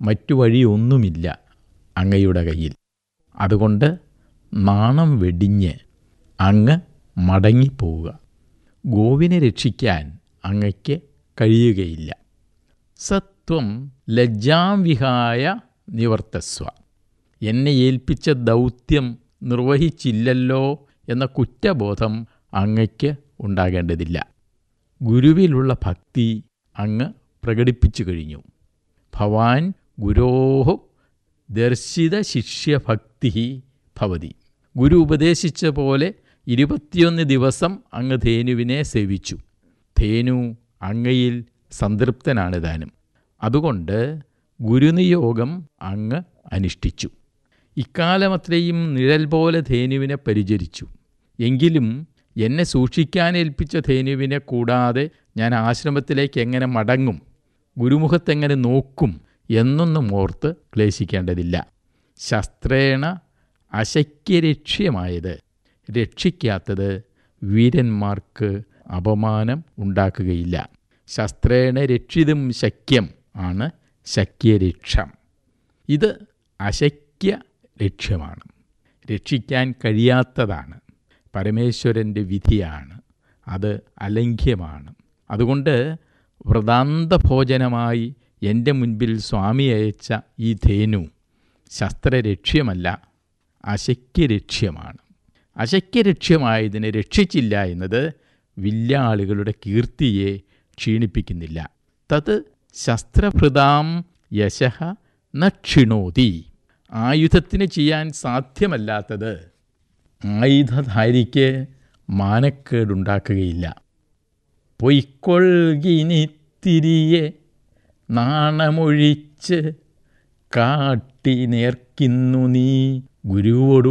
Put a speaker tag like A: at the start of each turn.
A: മറ്റു വഴിയൊന്നുമില്ല അങ്ങയുടെ കയ്യിൽ അതുകൊണ്ട് നാണം വെടിഞ്ഞ് അങ്ങ് മടങ്ങിപ്പോവുക ഗോവിനെ രക്ഷിക്കാൻ അങ്ങയ്ക്ക് കഴിയുകയില്ല സത്വം ലജ്ജാം വിഹായ നിവർത്തസ്വ എന്നെ ഏൽപ്പിച്ച ദൗത്യം നിർവഹിച്ചില്ലല്ലോ എന്ന കുറ്റബോധം അങ്ങയ്ക്ക് ഉണ്ടാകേണ്ടതില്ല ഗുരുവിലുള്ള ഭക്തി അങ്ങ് പ്രകടിപ്പിച്ചു കഴിഞ്ഞു ഭവാൻ ഗുരോഹോ ദർശിത ശിഷ്യഭക്തി ഭവതി ഗുരു ഉപദേശിച്ച പോലെ ഇരുപത്തിയൊന്ന് ദിവസം അങ്ങ് ധേനുവിനെ സേവിച്ചു ധേനു അങ്ങയിൽ സംതൃപ്തനാണ് താനും അതുകൊണ്ട് ഗുരുനിയോഗം അങ്ങ് അനുഷ്ഠിച്ചു ഇക്കാലമത്രയും നിഴൽ പോലെ ധേനുവിനെ പരിചരിച്ചു എങ്കിലും എന്നെ സൂക്ഷിക്കാൻ ഏൽപ്പിച്ച ധേനുവിനെ കൂടാതെ ഞാൻ ആശ്രമത്തിലേക്ക് എങ്ങനെ മടങ്ങും ഗുരുമുഖത്തെങ്ങനെ നോക്കും എന്നൊന്നും ഓർത്ത് ക്ലേശിക്കേണ്ടതില്ല ശസ്ത്രേണ അശക്യരക്ഷ്യമായത് രക്ഷിക്കാത്തത് വീരന്മാർക്ക് അപമാനം ഉണ്ടാക്കുകയില്ല ശസ്ത്രേണ രക്ഷിതും ശക്യം ആണ് ശക്യരക്ഷം ഇത് അശക്യ ലക്ഷ്യമാണ് രക്ഷിക്കാൻ കഴിയാത്തതാണ് പരമേശ്വരൻ്റെ വിധിയാണ് അത് അലംഘ്യമാണ് അതുകൊണ്ട് വ്രതാന്തഭോജനമായി എൻ്റെ മുൻപിൽ സ്വാമി അയച്ച ഈ ധേനു ശസ്ത്രരക്ഷ്യമല്ല അശക്യരക്ഷ്യമാണ് അശക്യരക്ഷ്യമായതിനെ രക്ഷിച്ചില്ല എന്നത് വില്ലാളികളുടെ കീർത്തിയെ ക്ഷീണിപ്പിക്കുന്നില്ല തത് ശസ്ത്രഭൃതാം യശഃ ന ക്ഷിണോതി ആയുധത്തിന് ചെയ്യാൻ സാധ്യമല്ലാത്തത് ആയുധധാരിക്ക് മാനക്കേടുണ്ടാക്കുകയില്ല പൊയ്ക്കൊൾകിനി തിരിയെ നാണമൊഴിച്ച് കാട്ടി നേർക്കുന്നു നീ ഗുരുവോടു